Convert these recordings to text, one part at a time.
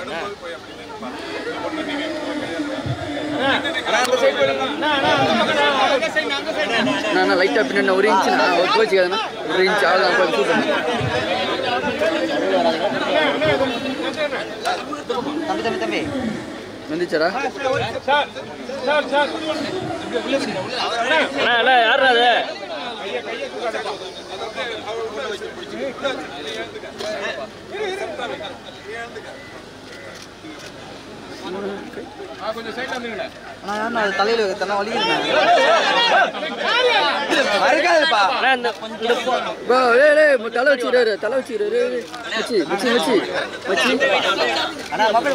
நான் லைட்டாக பின்னாடி ஒரு இன்ச்சுண்ணா ஒரு கோச்சிக்காதுண்ணா ஒரு இன்ச் ஆள் கொஞ்சம் சூப்பர் தம்பி தம்பி தம்பி வந்துச்சாரா அண்ணா அண்ணா யாருண்ணா அது அண்ணா ஏன்னா அது தலையில் தண்ணா வலிக்குதுண்ணா மறுக்காதுப்பா அண்ணா இந்த இந்த போ- பா ஏய் டேய் தலை வச்சுக்கிறாரு தலை வச்சுக்கிறாரு மச்சி மச்சி மச்சி மச்சி அண்ணா மொபைல்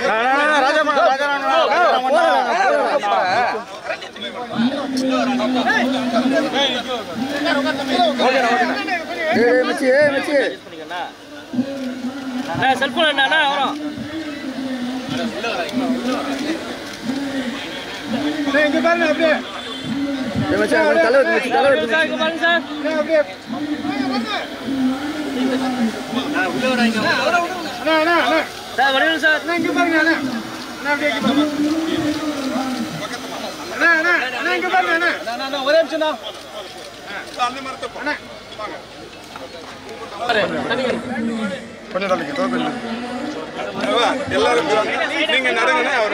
ஏய் டேய் மச்சி ஏய் மச்சி பண்ணிக்கண்ணா அண்ணா செல்ஃபோன் என்ன அண்ணா வரும் ஏய் மச்சி அங்க தலை வைத்து மச்சி தலை வைத்து சார் இங்க பாருங்க சார் சார் வடிவேலு சார் எல்லாரும் நீங்க நடங்கண்ணா அவரு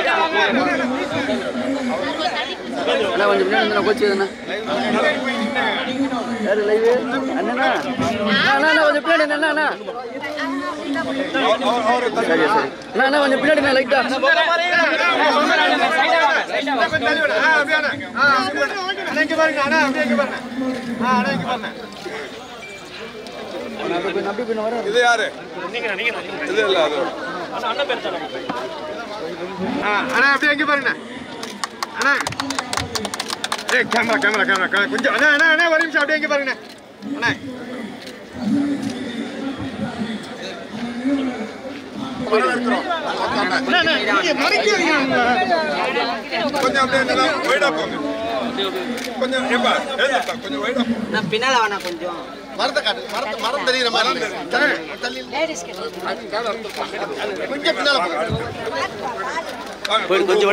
அண்ணா கொஞ்சம் முன்னாடி வந்து கோச்சிக்காதுண்ணா யாரு லைவ் அண்ணனா அண்ணா அண்ணா கொஞ்சம் பின்னாடி அண்ணா அண்ணா சரி சரி அண்ணா அண்ணா கொஞ்சம் பின்னாடி அண்ணா லைட்டா நம்பி பின்ன வர இது யாரு இது இல்ல அது அண்ணன் பேர் தானே அண்ணா அப்படியே எங்க பாருங்க அண்ணா ஏய் கேமரா கேமரா கேமரா கொஞ்சம் அண்ணா அண்ணா அண்ணா ஒரு நிமிஷம் அப்படியே எங்க பாருங்க அண்ணா கொஞ்சம் அப்படியே வைடா போங்க கொஞ்சம் ஏப்பா ஏப்பா கொஞ்சம் வைடா போங்க நான் பின்னால வேணா கொஞ்சம் மரத்தை காட்டு மரத்தை மரம் தெரியுற மாதிரி தள்ளி கொஞ்சம் பின்னால போங்க கொஞ்சம்